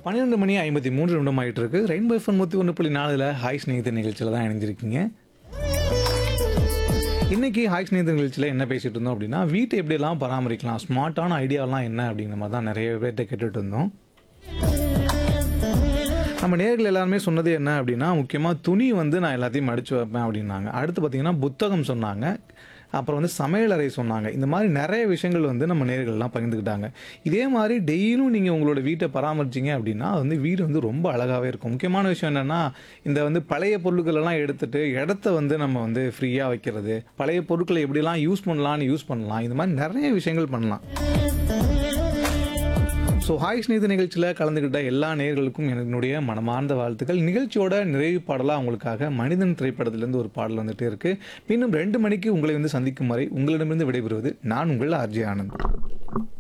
பன்னிரெண்டு மணி ஐம்பத்தி மூன்று நிமிடம் ஆகிட்டு இருக்கு ரெயின்போ எஃப்எம் நூற்றி ஒன்று புள்ளி நாலில் ஹாய் ஸ்நேகித நிகழ்ச்சியில் தான் இணைஞ்சிருக்கீங்க இன்னைக்கு ஹாய் ஸ்நேகித நிகழ்ச்சியில் என்ன பேசிட்டு இருந்தோம் அப்படின்னா வீட்டை எப்படியெல்லாம் பராமரிக்கலாம் ஸ்மார்ட்டான ஐடியாலாம் என்ன அப்படிங்கிற மாதிரி தான் நிறைய பேர்கிட்ட கேட்டுட்டு இருந்தோம் நம்ம நேர்கள் எல்லாருமே சொன்னது என்ன அப்படின்னா முக்கியமாக துணி வந்து நான் எல்லாத்தையும் மடித்து வைப்பேன் அப்படின்னாங்க அடுத்து பார்த்தீங்கன்னா புத்தகம் சொன்னாங்க அப்புறம் வந்து சமையலறை சொன்னாங்க இந்த மாதிரி நிறைய விஷயங்கள் வந்து நம்ம நேர்கள்லாம் பகிர்ந்துக்கிட்டாங்க இதே மாதிரி டெய்லியும் நீங்கள் உங்களோட வீட்டை பராமரிச்சிங்க அப்படின்னா அது வந்து வீடு வந்து ரொம்ப அழகாகவே இருக்கும் முக்கியமான விஷயம் என்னென்னா இந்த வந்து பழைய பொருட்கள் எல்லாம் எடுத்துட்டு இடத்த வந்து நம்ம வந்து ஃப்ரீயாக வைக்கிறது பழைய பொருட்களை எப்படிலாம் யூஸ் பண்ணலாம்னு யூஸ் பண்ணலாம் இந்த மாதிரி நிறைய விஷயங்கள் பண்ணலாம் ஸோ ஹாய் ஸ்நேகித நிகழ்ச்சியில் கலந்துக்கிட்ட எல்லா நேயர்களுக்கும் என்னுடைய மனமார்ந்த வாழ்த்துக்கள் நிகழ்ச்சியோட நிறைவு பாடலாக உங்களுக்காக மனிதன் திரைப்படத்திலேருந்து ஒரு பாடல் வந்துட்டே இருக்கு இன்னும் ரெண்டு மணிக்கு உங்களை வந்து சந்திக்கும் வரை உங்களிடமிருந்து விடைபெறுவது நான் உங்கள் ஆர்ஜி ஆனந்த்